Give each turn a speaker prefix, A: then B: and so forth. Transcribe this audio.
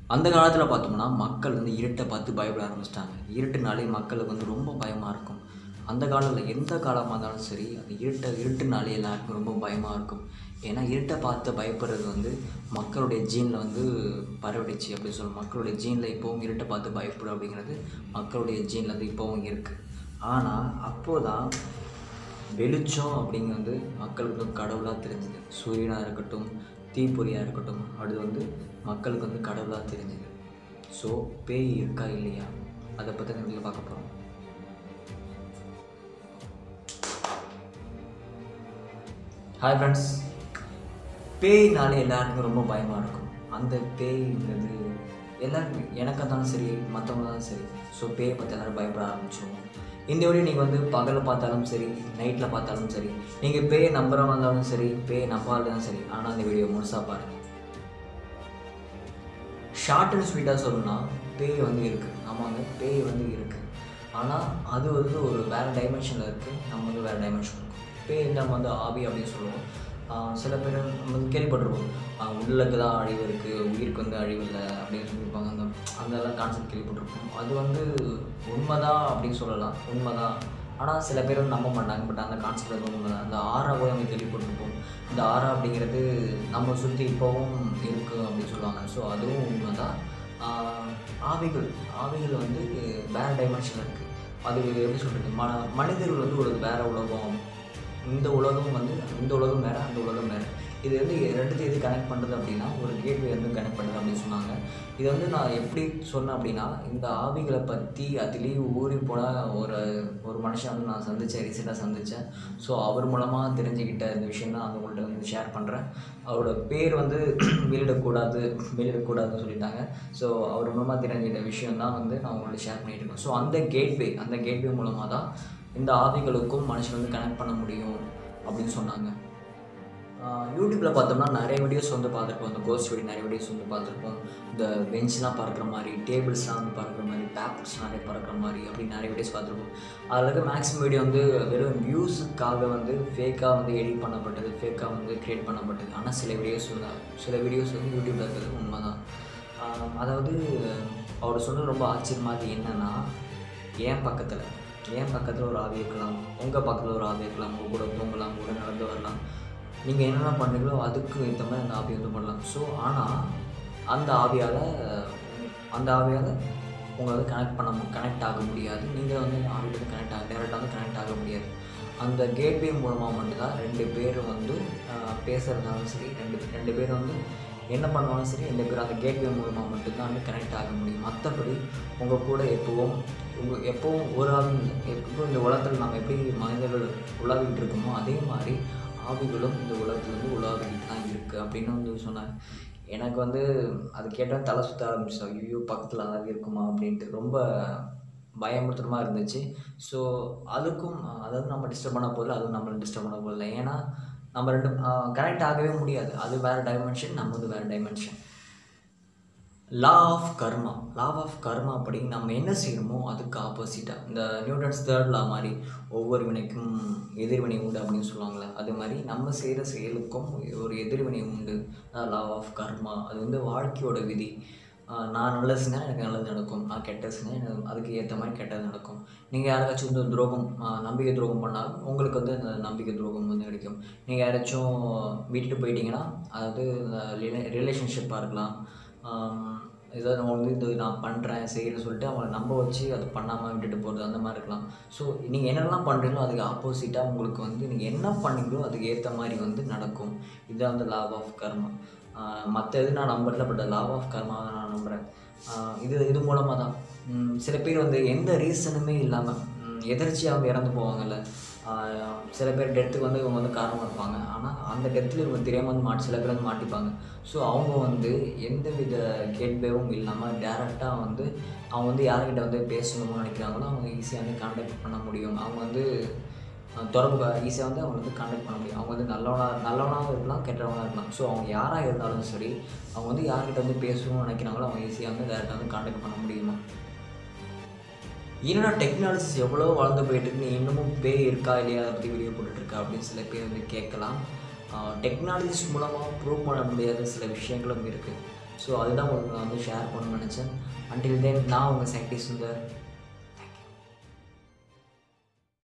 A: அந்த காலத்தில் பார்த்தோம்னா மக்கள் வந்து இருட்டை பார்த்து பயப்பட ஆரம்பிச்சிட்டாங்க இருட்டுனாலே மக்களுக்கு வந்து ரொம்ப பயமாக இருக்கும் அந்த காலத்தில் எந்த காலமாக இருந்தாலும் சரி அந்த இருட்டை இருட்டுனாலே எல்லாருக்கும் ரொம்ப பயமாக இருக்கும் ஏன்னா இருட்டை பார்த்து பயப்படுறது வந்து மக்களுடைய ஜீனில் வந்து பரவிடுச்சு அப்படின்னு சொல்லணும் மக்களுடைய ஜீனில் இப்போவும் இருட்டை பார்த்து பயப்படும் அப்படிங்கிறது மக்களுடைய ஜீனில் வந்து இப்போவும் இருக்குது ஆனால் அப்போதான் வெளிச்சம் அப்படிங்கிறது வந்து மக்களுக்கு வந்து கடவுளாக தெரிஞ்சுது சூரியனாக இருக்கட்டும் தீப்பொறியாக இருக்கட்டும் அது வந்து மக்களுக்கு வந்து கடவுளாக தெரிஞ்சுது ஸோ பேய் இருக்கா இல்லையா அதை பற்றி நம்ம இதில் பார்க்க போகிறோம் ஹாய் ஃப்ரெண்ட்ஸ் பேய்னாலே எல்லாருக்கும் ரொம்ப பயமாக இருக்கும் அந்த பேய்ங்கிறது எல்லாருக்கும் எனக்கு இருந்தாலும் சரி மற்றவங்க தான் சரி ஸோ பேயை பற்றி எல்லோரும் பயப்பட ஆரம்பிச்சிடுவோம் இந்த வீடியோ நீங்கள் வந்து பகலில் பார்த்தாலும் சரி நைட்டில் பார்த்தாலும் சரி நீங்கள் பேயை நம்புறவங்க இருந்தாலும் சரி பேயை நம்பாலும் சரி ஆனால் அந்த வீடியோ முழுசாக பாருங்கள் ஷார்ட் அண்ட் ஸ்வீட்டாக சொல்லணும்னா பேய் வந்து இருக்குது ஆமாங்க பேய் வந்து இருக்குது ஆனால் அது வந்து ஒரு வேறு டைமென்ஷனில் இருக்குது நம்ம வந்து வேறு டைமென்ஷன் இருக்கும் பேய் நம்ம வந்து ஆவி அப்படின்னு சொல்லுவோம் ஆஹ் சில பேர் நம்ம வந்து கேள்விப்பட்டிருப்போம் ஆஹ் உள்ளுக்கு தான் அழிவு இருக்குது உயிருக்கு வந்து அழிவு இல்லை அப்படின்னு சொல்லியிருப்பாங்க அந்த அந்த கான்செப்ட் கேள்விப்பட்டிருப்போம் அது வந்து உண்மைதான் அப்படின்னு சொல்லலாம் உண்மைதான் ஆனால் சில பேர் வந்து நம்ப மாட்டாங்க பட் அந்த கான்செப்ட் வந்து உண்மை அந்த ஆறா கூட நம்ம கேள்விப்பட்டிருப்போம் இந்த ஆறா அப்படிங்கிறது நம்ம சுற்றி இப்போவும் இருக்குது அப்படின்னு சொல்லுவாங்க ஸோ அதுவும் உண்மை தான் ஆவிகள் ஆவிகள் வந்து வேறு டைமென்ஷனில் இருக்குது அது எப்படி சொல்கிறது ம மனிதர்கள் வந்து ஒரு வேறு உலகம் இந்த உலகம் வந்து இந்த உலகம் வேறு அந்த உலகம் வேறு இது வந்து ரெண்டுத்தையும் எது கனெக்ட் பண்ணுறது அப்படின்னா ஒரு கேட்வே வந்து கனெக்ட் பண்ணுறது அப்படின்னு சொன்னாங்க இது வந்து நான் எப்படி சொன்னேன் அப்படின்னா இந்த ஆவிகளை பற்றி அதுலேயும் ஊறி போன ஒரு ஒரு மனுஷன் வந்து நான் சந்தித்தேன் ரீசெண்டாக சந்தித்தேன் ஸோ அவர் மூலமாக தெரிஞ்சுக்கிட்ட இந்த விஷயம் தான் அந்த உங்கள்கிட்ட வந்து ஷேர் பண்ணுறேன் அவரோட பேர் வந்து வெளியிடக்கூடாது வெளியிடக்கூடாதுன்னு சொல்லிட்டாங்க ஸோ அவர் மூலமாக தெரிஞ்சுக்கிட்ட விஷயம் தான் வந்து நான் உங்கள்ட்ட ஷேர் பண்ணிட்டு இருக்கேன் ஸோ அந்த கேட்வே அந்த கேட்வே மூலமாக தான் இந்த ஆவிகளுக்கும் மனுஷன் வந்து கனெக்ட் பண்ண முடியும் அப்படின்னு சொன்னாங்க யூடியூப்பில் பார்த்தோம்னா நிறைய வீடியோஸ் வந்து பார்த்துருப்போம் இந்த கோஸ்ட் வீடியோ நிறைய வீடியோஸ் வந்து பார்த்துருப்போம் இந்த பெஞ்ச்லாம் பறக்கிற மாதிரி டேபிள்ஸ்லாம் வந்து பறக்கிற மாதிரி பேப்பர்ஸ்லாம் நிறைய பறக்கிற மாதிரி அப்படி நிறைய வீடியோஸ் பார்த்துருப்போம் அதில் இருக்க மேக்ஸிமம் வீடியோ வந்து வெறும் வியூஸுக்காக வந்து ஃபேக்காக வந்து எடிட் பண்ணப்பட்டது ஃபேக்காக வந்து க்ரியேட் பண்ணப்பட்டது ஆனால் சில வீடியோஸ் வந்து சில வீடியோஸ் வந்து யூடியூப்பில் இருக்கிறது உண்மை தான் அதாவது அவர் சொன்னது ரொம்ப ஆச்சரியமாக அது என்னென்னா ஏன் பக்கத்தில் ஏன் பக்கத்தில் ஒரு ஆவி இருக்கலாம் உங்கள் பக்கத்தில் ஒரு ஆவி இருக்கலாம் உங்கள் கூட தூங்கலாம் கூட நடந்து வரலாம் நீங்கள் என்னென்ன பண்ணுறீங்களோ அதுக்கு ஏற்ற மாதிரி அந்த ஆவி வந்து பண்ணலாம் ஸோ ஆனால் அந்த ஆவியால் அந்த ஆவியால் உங்களால் கனெக்ட் பண்ண கனெக்ட் ஆக முடியாது நீங்கள் வந்து ஆவியோட கனெக்ட் ஆக டேரெக்டாக வந்து கனெக்ட் ஆக முடியாது அந்த கேட்வே மூலமாக மட்டும்தான் ரெண்டு பேர் வந்து பேசுகிறதுனாலும் சரி ரெண்டு ரெண்டு பேர் வந்து என்ன பண்ணாலும் சரி ரெண்டு பேரும் அந்த கேட்வே மூலமாக மட்டும்தான் வந்து கனெக்ட் ஆக முடியும் மற்றபடி உங்கள் கூட எப்போவும் உங்கள் எப்போவும் ஒரு ஆவி எப்போ இந்த உலகத்தில் நம்ம எப்படி மனிதர்கள் உலாவிட்டு இருக்கோமோ அதே மாதிரி ஆவிகளும் இந்த உலகத்தில் வந்து உலாவிட்டு தான் இருக்குது அப்படின்னு வந்து சொன்னாங்க எனக்கு வந்து அது கேட்டால் தலை சுற்ற ஆரம்பிச்சு ஐயோ பக்கத்தில் ஆவி இருக்குமா அப்படின்ட்டு ரொம்ப பயமுறுத்துறமா இருந்துச்சு ஸோ அதுக்கும் அதாவது நம்ம டிஸ்டர்ப் பண்ண போதில்லை அதுவும் நம்மளை டிஸ்டர்ப் பண்ண போதில்லை ஏன்னா நம்ம ரெண்டு கனெக்ட் ஆகவே முடியாது அது வேறு டைமென்ஷன் நம்ம வந்து வேறு dimension law of karma law of karma அப்படி நம்ம என்ன செய்யணுமோ அதுக்கு ஆப்போசிட்டாக இந்த நியூட்டன்ஸ் தேர்ட் லா மாதிரி ஒவ்வொரு வினைக்கும் எதிர்வினை உண்டு அப்படின்னு சொல்லுவாங்கள்ல அது மாதிரி நம்ம செய்கிற செயலுக்கும் ஒரு எதிர்வினை உண்டு லா ஆஃப் கர்மா அது வந்து வாழ்க்கையோட விதி நான் நல்லது செஞ்சால் எனக்கு நல்லது நடக்கும் நான் கெட்டது செஞ்சால் எனக்கு அதுக்கு ஏற்ற மாதிரி கெட்டது நடக்கும் நீங்கள் யாருக்காச்சும் வந்து துரோகம் நம்பிக்கை துரோகம் பண்ணாலும் உங்களுக்கு வந்து அந்த நம்பிக்கை துரோகம் வந்து கிடைக்கும் நீங்கள் யாராச்சும் விட்டுட்டு போயிட்டீங்கன்னா அதாவது ரிலேஷன்ஷிப்பாக இருக்கலாம் ஏதாவது நம்ம வந்து இது நான் பண்ணுறேன் செய்கிறேன்னு சொல்லிட்டு அவங்கள நம்ப வச்சு அது பண்ணாமல் விட்டுட்டு போகிறது அந்த மாதிரி இருக்கலாம் ஸோ நீங்கள் என்னெல்லாம் பண்ணுறீங்களோ அதுக்கு ஆப்போசிட்டாக உங்களுக்கு வந்து நீங்கள் என்ன பண்ணீங்களோ அதுக்கு ஏற்ற மாதிரி வந்து நடக்கும் இதுதான் வந்து லாப் ஆஃப் கர்மா மற்ற எது நான் நம்புறதில்ல பட் லாப் ஆஃப் கர்மா தான் நான் நம்புகிறேன் இது இது மூலமாக தான் சில பேர் வந்து எந்த ரீசனுமே இல்லாமல் எதர்ச்சியாக அவங்க இறந்து போவாங்கல்ல சில பேர் டெத்துக்கு வந்து இவங்க வந்து காரணமாக இருப்பாங்க ஆனால் அந்த டெத்தில் இவங்க தெரியாமல் வந்து மாட்டி சில பேர் வந்து மாட்டிப்பாங்க ஸோ அவங்க வந்து எந்த வித கேட்வேவும் இல்லாமல் டேரெக்டாக வந்து அவங்க வந்து யார்கிட்ட வந்து பேசணும்னு நினைக்கிறாங்களோ அவங்க ஈஸியாக வந்து கான்டாக்ட் பண்ண முடியும் அவங்க வந்து தொடர்பு ஈஸியாக வந்து அவங்க வந்து கான்டாக்ட் பண்ண முடியும் அவங்க வந்து நல்லவனாக நல்லவனாகவும் இருக்கலாம் கெட்டவனாக இருக்கலாம் ஸோ அவங்க யாராக இருந்தாலும் சரி அவங்க வந்து யார்கிட்ட வந்து பேசணும்னு நினைக்கிறாங்களோ அவங்க ஈஸியாக வந்து டேரெக்டாக வந்து கான்டாக்ட் பண்ண முடியுமா என்னடா டெக்னாலஜிஸ் எவ்வளோ வளர்ந்து போயிட்டு இருக்கு நீ இன்னமும் பேய் இருக்கா இல்லையா அதை பற்றி வீடியோ போட்டுட்ருக்கா அப்படின்னு சில பேர் வந்து கேட்கலாம் டெக்னாலஜிஸ் மூலமாக ப்ரூவ் பண்ண முடியாத சில விஷயங்களும் இருக்குது ஸோ அதுதான் உங்களுக்கு நான் வந்து ஷேர் பண்ணணும்னு நினச்சேன் அன்டில் தென் நான் உங்கள் சயின்டிஸ்ட் சுந்தர்